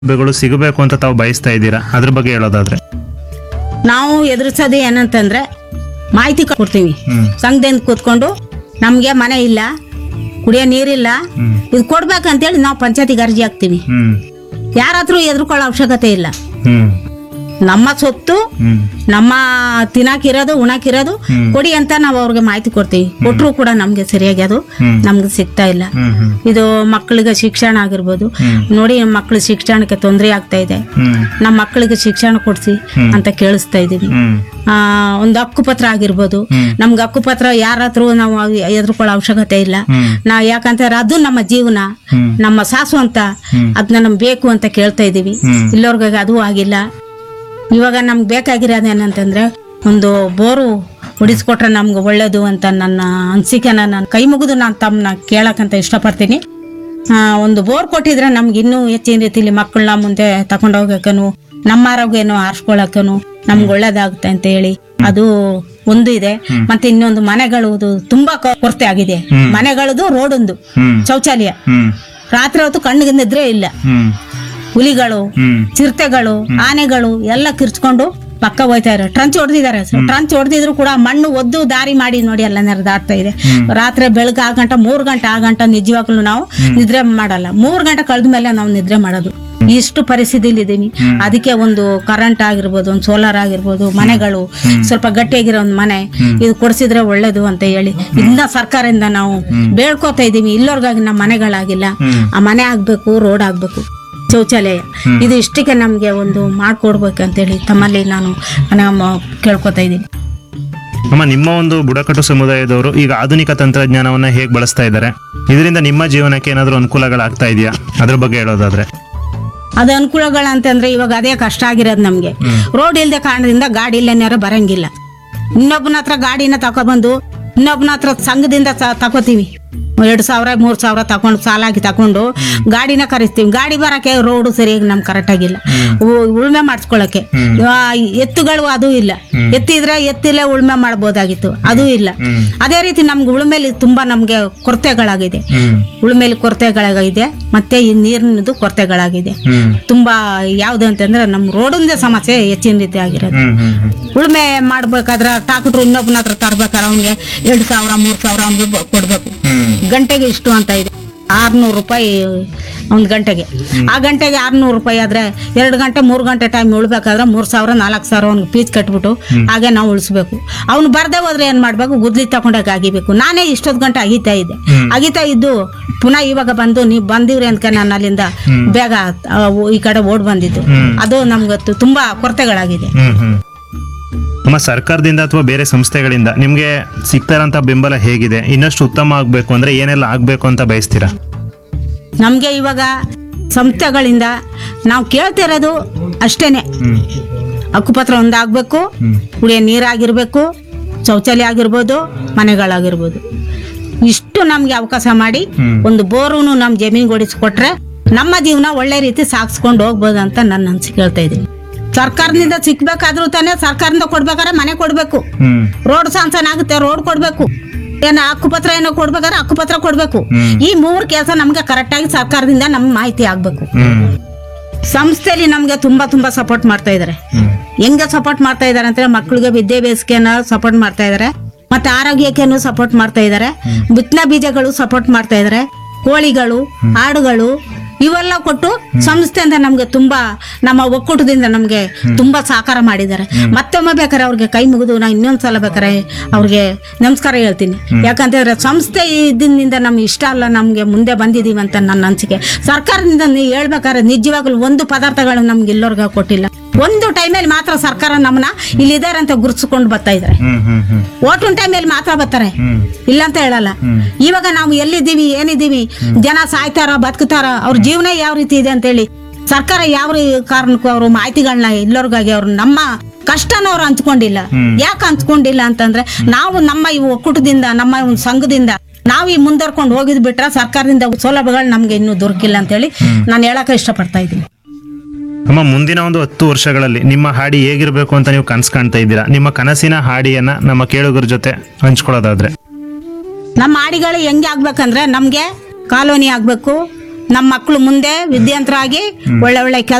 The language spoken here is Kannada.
ಸೌಲಭ್ಯಗಳು ಸಿಗಬೇಕು ಅಂತ ತಾವು ಬಯಸ್ತಾ ಇದ್ದೀರಾ ಅದ್ರ ಬಗ್ಗೆ ಹೇಳೋದಾದ್ರೆ ನಾವು ಎದುರಿಸೋದು ಏನಂತಂದ್ರೆ ಮಾಹಿತಿ ಕೊಡ್ತೀವಿ ಹ್ಮ್. ಸಂಘದಿಂದ ಕೂತ್ಕೊಂಡು ನಮಗೆ ಮನೆ ಇಲ್ಲ ಕುಡಿಯೋ ನೀರಿಲ್ಲ ಹ್ಮ್. ಇದು ಕೊಡ್ಬೇಕಂತೇಳಿ ನಾವು ಪಂಚಾಯತಿಗೆ ಅರ್ಜಿ ಹಾಕ್ತೀವಿ ಹ್ಮ್ ಯಾರ ಹತ್ರ ಎದುರ್ಕೊಳ್ಳೋ ಅವಶ್ಯಕತೆ ಇಲ್ಲ ಹ್ಮ್ ನಮ್ಮ ಸೊತ್ತು ಹ್ಮ್ ನಮ್ಮ ತಿನ್ನಕಿರೋದು ಉಣಕಿರೋದು ಹ್ಮ್. ಕೊಡಿ ಅಂತ ನಾವು ಅವ್ರಿಗೆ ಮಾಹಿತಿ ಕೊಡ್ತೀವಿ ಕೊಟ್ಟರು ಕೂಡ ನಮ್ಗೆ ಸರಿಯಾಗಿ ಅದು ಹ್ಮ್. ನಮ್ಗೆ ಸಿಗ್ತಾ ಇಲ್ಲ ಹ್ಮ್ ಹ್ಮ್ ಇದು ಮಕ್ಕಳಿಗೆ ಶಿಕ್ಷಣ ಆಗಿರ್ಬೋದು ಹ್ಮ್. ನೋಡಿ ಮಕ್ಕಳ ಶಿಕ್ಷಣಕ್ಕೆ ತೊಂದರೆ ಆಗ್ತಾ ಇದೆ ಹ್ಮ್ ನಮ್ಮ ಮಕ್ಕಳಿಗೆ ಶಿಕ್ಷಣ ಕೊಡ್ಸಿ ಹ್ಮ್. ಅಂತ ಕೇಳಿಸ್ತಾ ಇದೀವಿ ಹ್ಮ್ ಆ, ಒಂದು ಹಕ್ಕುಪತ್ರ ಆಗಿರ್ಬೋದು ಹ್ಮ್. ನಮ್ಗೆ ಹಕ್ಕುಪತ್ರ ಯಾರ ಹತ್ರ ನಾವು ಎದುರ್ಕೊಳ್ಳೋ ಅವಶ್ಯಕತೆ ಇಲ್ಲ ಹ್ಮ್. ನಾ ಯಾಕಂತಂದ್ರೆ ಅದು ನಮ್ಮ ಜೀವನ ಹ್ಮ್. ನಮ್ಮ ಸಾಸು ಅಂತ ಹ್ಮ್. ಅದನ್ನ ನಮ್ಗೆ ಬೇಕು ಅಂತ ಕೇಳ್ತಾ ಇದೀವಿ ಹ್ಮ್. ಇಲ್ಲವ್ರಿಗೆ ಅದು ಆಗಿಲ್ಲ ಇವಾಗ ನಮ್ಗೆ ಬೇಕಾಗಿರೋದು ಏನಂತಂದ್ರೆ ಒಂದು ಬೋರು ಹೊಡಿಸ್ಕೊಟ್ರೆ ನಮ್ಗೆ ಒಳ್ಳೇದು ಅಂತ ನನ್ನ ಅನಿಸಿಕೆನ ನಾನು ಕೈ ಮುಗಿದು ನಾನು ತಮ್ಮನ್ನ ಕೇಳಕ್ಕಂತ ಇಷ್ಟಪಡ್ತೀನಿ ಆ, ಒಂದು ಬೋರ್ ಕೊಟ್ಟಿದ್ರೆ ನಮ್ಗೆ ಇನ್ನೂ ಹೆಚ್ಚಿನ ರೀತಿಲಿ ಮಕ್ಕಳನ್ನ ಮುಂದೆ ತಗೊಂಡೋಗಕ್ಕನು ನಮ್ಮ ಆರೋಗ್ಯನೂ ಆರಿಸ್ಕೊಳಕ್ಕನು ನಮ್ಗೆ ಒಳ್ಳೇದಾಗುತ್ತೆ ಅಂತ ಹೇಳಿ ಅದು ಒಂದು ಇದೆ ಮತ್ತೆ ಇನ್ನೊಂದು ಮನೆಗಳು ತುಂಬಾ ಕೊ- ಕೊರತೆ ಆಗಿದೆ ಮನೆಗಳದು ರೋಡೊಂದು ಹ್ಮ್ ಶೌಚಾಲಯ ಹ್ಮ್ ರಾತ್ರಿ ಹೊತ್ತು ಕಣ್ಣಿಗೆ ನಿದ್ರೆ ಇಲ್ಲ ಹ್ಮ್ ಹುಲಿಗಳು ಹ್ಮ್ ಚಿರತೆಗಳು ಆನೆಗಳು ಎಲ್ಲ ಕಿರ್ಚ್ಕೊಂಡು ಪಕ್ಕ ಹೋಯ್ತಾ ಇರೋ ಟ್ರಂಚ್ ಹೊಡೆದಿದ್ದಾರೆ ಟ್ರಂಚ್ ಹೊಡೆದಿದ್ರು ಕೂಡ ಮಣ್ಣು ಒದ್ದು ದಾರಿ ಮಾಡಿ ನೋಡಿ ಎಲ್ಲ ನೆರೆದಾಡ್ತಾ ಇದೆ ರಾತ್ರಿ ಬೆಳಗ್ಗೆ ಆರು ಗಂಟೆ ಮೂರು ಗಂಟೆ ಆ ಗಂಟೆ ನಿಜವಾಗ್ಲೂ ನಾವು ನಿದ್ರೆ ಮಾಡಲ್ಲ ಮೂರು ಗಂಟೆ ಕಳೆದ ಮೇಲೆ ನಾವು ನಿದ್ರೆ ಮಾಡೋದು ಇಷ್ಟು ಪರಿಸ್ಥಿತಿಲಿ ಇದೀನಿ ಅದಕ್ಕೆ ಒಂದು ಕರೆಂಟ್ ಆಗಿರ್ಬೋದು ಒಂದು ಸೋಲಾರ್ ಆಗಿರ್ಬೋದು ಮನೆಗಳು ಸ್ವಲ್ಪ ಗಟ್ಟಿಯಾಗಿರೋ ಒಂದು ಮನೆ ಇದು ಕೊಡಿಸಿದ್ರೆ ಒಳ್ಳೇದು ಅಂತ ಹೇಳಿ ಇನ್ನ ಸರ್ಕಾರದಿಂದ ನಾವು ಬೇಡ್ಕೋತಾ ಇದೀವಿ ಇಲ್ಲೋರ್ಗಾಗಿ ನಮ್ಮ ಮನೆಗಳಾಗಿಲ್ಲ ಆ ಮನೆ ಆಗ್ಬೇಕು ರೋಡ್ ಆಗ್ಬೇಕು ಶೌಚಾಲಯ ಇದು ಇಷ್ಟಕ್ಕೆ ನಮಗೆ ಒಂದು ಮಾಡ್ಕೊಡ್ಬೇಕಂತೇಳಿ ತಮ್ಮಲ್ಲಿ ನಾನು ನಮ್ಮ ಕೇಳ್ಕೊತಾ ಇದ್ದೀನಿ ಅಮ್ಮ ನಿಮ್ಮ ಒಂದು ಬುಡಕಟ್ಟು ಸಮುದಾಯದವರು ಈಗ ಆಧುನಿಕ ತಂತ್ರಜ್ಞಾನವನ್ನ ಹೇಗೆ ಬಳಸ್ತಾ ಇದ್ದಾರೆ ಇದರಿಂದ ನಿಮ್ಮ ಜೀವನಕ್ಕೆ ಏನಾದರೂ ಅನುಕೂಲಗಳಾಗ್ತಾ ಇದೆಯಾ ಅದ್ರ ಬಗ್ಗೆ ಹೇಳೋದಾದ್ರೆ ಅದು ಅನುಕೂಲಗಳಂತಂದ್ರೆ ಇವಾಗ ಅದೇ ಕಷ್ಟ ಆಗಿರೋದು ನಮಗೆ ರೋಡ್ ಇಲ್ಲದೆ ಕಾರಣದಿಂದ ಗಾಡಿ ಇಲ್ಲೇನಾರು ಬರಂಗಿಲ್ಲ ಇನ್ನೊಬ್ಬನ ಹತ್ರ ಗಾಡಿನ ತಗೊಬಂದು ಇನ್ನೊಬ್ಬನ ಹತ್ರ ಸಂಘದಿಂದ ತ- ತಗೋತೀವಿ ಎರಡು ಸಾವಿರ ಮೂರು ಸಾವಿರ ತಕೊಂಡು ಸಾಲಾಗಿ ತಕೊಂಡು ಗಾಡಿನ ಕರೆಸ್ತೀವಿ ಗಾಡಿ ಬರಕ್ಕೆ ರೋಡು ಸರಿಯಾಗಿ ನಮ್ಗೆ ಕರೆಕ್ಟ್ ಆಗಿಲ್ಲ ಉ- ಉಳುಮೆ ಮಾಡಿಸ್ಕೊಳಕ್ಕೆ ಆ, ಎತ್ತುಗಳು ಅದು ಇಲ್ಲ ಎತ್ತಿದ್ರೆ ಎತ್ತಿಲ್ಲೇ ಉಳುಮೆ ಮಾಡ್ಬೋದಾಗಿತ್ತು ಅದು ಇಲ್ಲ ಅದೇ ರೀತಿ ನಮ್ಗೆ ಉಳುಮೆಲಿ ತುಂಬಾ ನಮ್ಗೆ ಕೊರತೆಗಳಾಗಿದೆ ಹ್ಮ್ ಉಳುಮೆಲಿ ಕೊರತೆಗಳಾಗಿದೆ ಮತ್ತೆ ಈ ನೀರಿನದು ಕೊರತೆಗಳಾಗಿದೆ ಹ್ಮ್ ತುಂಬಾ ಯಾವ್ದು ಅಂತಂದ್ರೆ ನಮ್ಮ ರೋಡಿಂದ ಸಮಸ್ಯೆ ಹೆಚ್ಚಿನ ರೀತಿ ಆಗಿರೋದು ಹ್ಮ್ ಹ್ಮ್ ಹ್ಮ್ ಉಳುಮೆ ಮಾಡ್ಬೇಕಾದ್ರೆ ಟ್ರಾಕ್ಟ್ರು ಇನ್ನೊಬ್ಬನ ಹತ್ರ ತರ್ಬೇಕಾದ್ರೆ ಅವ್ನಿಗೆ ಎರಡು ಸಾವಿರ ಮೂರು ಸಾವಿರ ಅವ್ನಿಗೆ ಬ- ಕೊಡ್ಬೇಕು ಹ್ಮ್ ಗಂಟೆಗೆ ಇಷ್ಟು ಅಂತ ಇದೆ ಆರ್ನೂರು ರೂಪಾಯಿ ಒಂದು ಗಂಟೆಗೆ ಆ ಗಂಟೆಗೆ ಆರ್ನೂರು ರೂಪಾಯಿ ಆದ್ರೆ ಎರಡು ಗಂಟೆ ಮೂರು ಗಂಟೆ ಟೈಮ್ ಉಳ್ಬೇಕಾದ್ರೆ ಮೂರು ಸಾವಿರ ನಾಲ್ಕು ಸಾವಿರ ಅವ್ನಿಗೆ ಫೀಸ್ ಕಟ್ಬಿಟ್ಟು ಹಾಗೆ ನಾವು ಉಳಿಸ್ಬೇಕು ಅವ್ನು ಬರ್ದೇ ಹೋದ್ರೆ ಏನ್ ಮಾಡ್ಬೇಕು ಗುದ್ಲಿ ತಗೊಂಡಾಗ ಅಗಿಬೇಕು ನಾನೇ ಇಷ್ಟೊತ್ತು ಗಂಟೆ ಅಗಿತಾ ಇದ್ದೆ ಅಗಿತಾ ಇದ್ದು ಪುನಃ ಇವಾಗ ಬಂದು ನೀವು ಬಂದಿವ್ರಿ ಅಂತ ನಾನು ಅಲ್ಲಿಂದ ಬೇಗ ಆ, ಈ ಕಡೆ ಓಡ್ ಬಂದಿದ್ದು ಅದು ನಮ್ಗೆ ತು- ತುಂಬಾ ಕೊರತೆಗಳಾಗಿದೆ ಹ್ಮ್ ಹ್ಮ್ ನಮ್ಮ ಸರ್ಕಾರದಿಂದ ಅಥವಾ ಬೇರೆ ಸಂಸ್ಥೆಗಳಿಂದ ನಿಮ್ಗೆ ಸಿಗ್ತಾ ಇರೋಂಥ ಬೆಂಬಲ ಹೇಗಿದೆ ಇನ್ನಷ್ಟು ಉತ್ತಮ ಆಗ್ಬೇಕು ಅಂದ್ರೆ ಏನೆಲ್ಲ ಆಗ್ಬೇಕು ಅಂತ ಬಯಸ್ತೀರಾ ನಮಗೆ ಇವಾಗ ಸಂಸ್ಥೆಗಳಿಂದ ನಾವು ಕೇಳ್ತಿರೋದು ಅಷ್ಟೇನೆ ಹ್ಮ್ ಹಕ್ಕುಪತ್ರ ಒಂದಾಗಬೇಕು ಕುಡಿಯೋ ನೀರಾಗಿರ್ಬೇಕು ಶೌಚಾಲಯ ಆಗಿರ್ಬೋದು ಮನೆಗಳಾಗಿರ್ಬೋದು ಇಷ್ಟು ನಮ್ಗೆ ಅವಕಾಶ ಮಾಡಿ ಹ್ಮ್. ಒಂದು ಬೋರುನು ನಮ್ಮ ಜಮೀನಿಗೆ ಹೊಡಿಸ್ಕೊಟ್ರೆ ನಮ್ಮ ಜೀವನ ಒಳ್ಳೆ ರೀತಿ ಸಾಗಿಸ್ಕೊಂಡು ಹೋಗ್ಬೋದು ಅಂತ ನನ್ನ ಅನ್ಸಿಕೆ ಹೇಳ್ತಾ ಇದ್ದೀನಿ ಸರ್ಕಾರದಿಂದ ಸಿಕ್ಬೇಕಾದ್ರೂ ತಾನೇ ಸರ್ಕಾರದಿಂದ ಕೊಡ್ಬೇಕಾದ್ರೆ ಮನೆ ಕೊಡ್ಬೇಕು ಹ್ಮ್ ರೋಡ್ ಸಾಂಕ್ಷನ್ ಆಗುತ್ತೆ ರೋಡ್ ಕೊಡ್ಬೇಕು ಏನ ಹಕ್ಕುಪತ್ರ ಏನೋ ಕೊಡ್ಬೇಕಾದ್ರೆ ಹಕ್ಕುಪತ್ರ ಕೊಡ್ಬೇಕು ಹ್ಮ್. ಈ ಮೂರ್ ಕೆಲಸ ನಮ್ಗೆ ಕರೆಕ್ಟ್ ಆಗಿ ಸರ್ಕಾರದಿಂದ ನಮ್ಗೆ ಮಾಹಿತಿ ಆಗ್ಬೇಕು ಹ್ಮ್ ಸಂಸ್ಥೆಯಲ್ಲಿ ನಮ್ಗೆ ತುಂಬಾ ತುಂಬಾ ಸಪೋರ್ಟ್ ಮಾಡ್ತಾ ಇದಾರೆ ಹ್ಮ್ ಹೆಂಗೆ ಸಪೋರ್ಟ್ ಮಾಡ್ತಾ ಇದಾರೆ ಅಂದ್ರೆ ಮಕ್ಕಳಿಗೆ ವಿದ್ಯಾಭ್ಯಾಸಕ್ಕೆನ ಸಪೋರ್ಟ್ ಮಾಡ್ತಾ ಇದಾರೆ ಮತ್ತೆ ಆರೋಗ್ಯಕ್ಕೇನು ಸಪೋರ್ಟ್ ಮಾಡ್ತಾ ಇದಾರೆ ಬಿತ್ತನೆ ಬೀಜಗಳು ಸಪೋರ್ಟ್ ಮಾಡ್ತಾ ಇದಾರೆ ಕೋಳಿಗಳು ಆಡುಗಳು ಇವೆಲ್ಲ ಕೊಟ್ಟು ಸಂಸ್ಥೆಯಿಂದ ನಮ್ಗೆ ತುಂಬಾ ನಮ್ಮ ಒಕ್ಕೂಟದಿಂದ ನಮ್ಗೆ ತುಂಬಾ ಸಹಕಾರ ಮಾಡಿದ್ದಾರೆ ಮತ್ತೊಮ್ಮೆ ಬೇಕಾದ್ರೆ ಅವ್ರಿಗೆ ಕೈ ಮುಗಿದು ನಾ ಇನ್ನೊಂದ್ಸಲ ಬೇಕಾರೆ ಅವ್ರಿಗೆ ನಮಸ್ಕಾರ ಹೇಳ್ತೀನಿ ಯಾಕಂತಂದ್ರೆ ಸಂಸ್ಥೆ ಇದರಿಂದ ನಮ್ಗೆ ಇಷ್ಟ ಅಲ್ಲ ನಮ್ಗೆ ಮುಂದೆ ಬಂದಿದೀವಿ ಅಂತ ನನ್ನ ಅನಿಸಿಕೆ ಸರ್ಕಾರದಿಂದ ನೀವು ಹೇಳ್ಬೇಕಾದ್ರೆ ನಿಜವಾಗ್ಲೂ ಒಂದು ಪದಾರ್ಥಗಳು ನಮ್ಗೆ ಎಲ್ಲರಿಗೂ ಕೊಟ್ಟಿಲ್ಲ ಒಂದು ಟೈಮಲ್ಲಿ ಮಾತ್ರ ಸರ್ಕಾರ ನಮ್ಮನ್ನ ಇಲ್ಲಿದ್ದಾರೆ ಅಂತ ಗುರುತಿಸ್ಕೊಂಡು ಬರ್ತಾ ಇದ್ದಾರೆ ಹ್ಮ್ ಹ್ಮ್ ಹ್ಮ್ ಓಟಿನ ಟೈಮಲ್ಲಿ ಮಾತ್ರ ಬರ್ತಾರೆ ಹ್ಮ್ ಇಲ್ಲ ಅಂತ ಹೇಳಲ್ಲ ಇವಾಗ ನಾವು ಎಲ್ಲಿದ್ದೀವಿ ಏನಿದ್ದೀವಿ ಜನ ಸಾಯ್ತಾರ ಬದುಕ್ತಾರ ಅವ್ರ ಜೀವನ ಯಾವ ರೀತಿ ಇದೆ ಅಂತೇಳಿ ಸರ್ಕಾರ ಯಾವ ರೀ- ಕಾರಣಕ್ಕೂ ಅವರು ಮಾಹಿತಿಗಳನ್ನ ಎಲ್ಲರಿಗಾಗಿ ಅವ್ರು ನಮ್ಮ ಕಷ್ಟನ ಅವ್ರು ಹಂಚ್ಕೊಂಡಿಲ್ಲ ಯಾಕೆ ಹಂಚ್ಕೊಂಡಿಲ್ಲ ಅಂತಂದ್ರೆ ನಾವು ನಮ್ಮ ಈ ಒಕ್ಕೂಟದಿಂದ ನಮ್ಮ ಒಂದು ಸಂಘದಿಂದ ನಾವು ಈ ಮುಂದರ್ಕೊಂಡು ಹೋಗಿದ್ ಬಿಟ್ರೆ ಸರ್ಕಾರದಿಂದ ಸೌಲಭ್ಯಗಳು ನಮ್ಗೆ ಇನ್ನೂ ದೊರಕಿಲ್ಲ ಅಂತೇಳಿ ನಾನು ಹೇಳಕ್ಕೆ ಇಷ್ಟಪಡ್ತಾ ಇದ್ದೀನಿ ಅಮ್ಮ ಮುಂದಿನ ಒಂದು ಹತ್ತು ವರ್ಷಗಳಲ್ಲಿ ನಿಮ್ಮ ಹಾಡಿ ಹೇಗಿರ್ಬೇಕು ಅಂತ ನೀವು ಕನಸು ಕಾಣ್ತಾ ಇದ್ದೀರಾ ನಿಮ್ಮ ಕನಸಿನ ಹಾಡಿಯನ್ನ ನಮ್ಮ ಕೇಳುಗರ ಜೊತೆ ಹಂಚ್ಕೊಳ್ಳೋದಾದ್ರೆ ನಮ್ಮ ಹಾಡಿಗಳು ಹೆಂಗೆ ಆಗ್ಬೇಕಂದ್ರೆ ನಮಗೆ ಕಾಲೋನಿ ಆಗಬೇಕು ನಮ್ಮ ಮಕ್ಕಳು ಮುಂದೆ ವಿದ್ಯಾಂತರಾಗಿ ಒಳ್ಳೆ ಒಳ್ಳೆ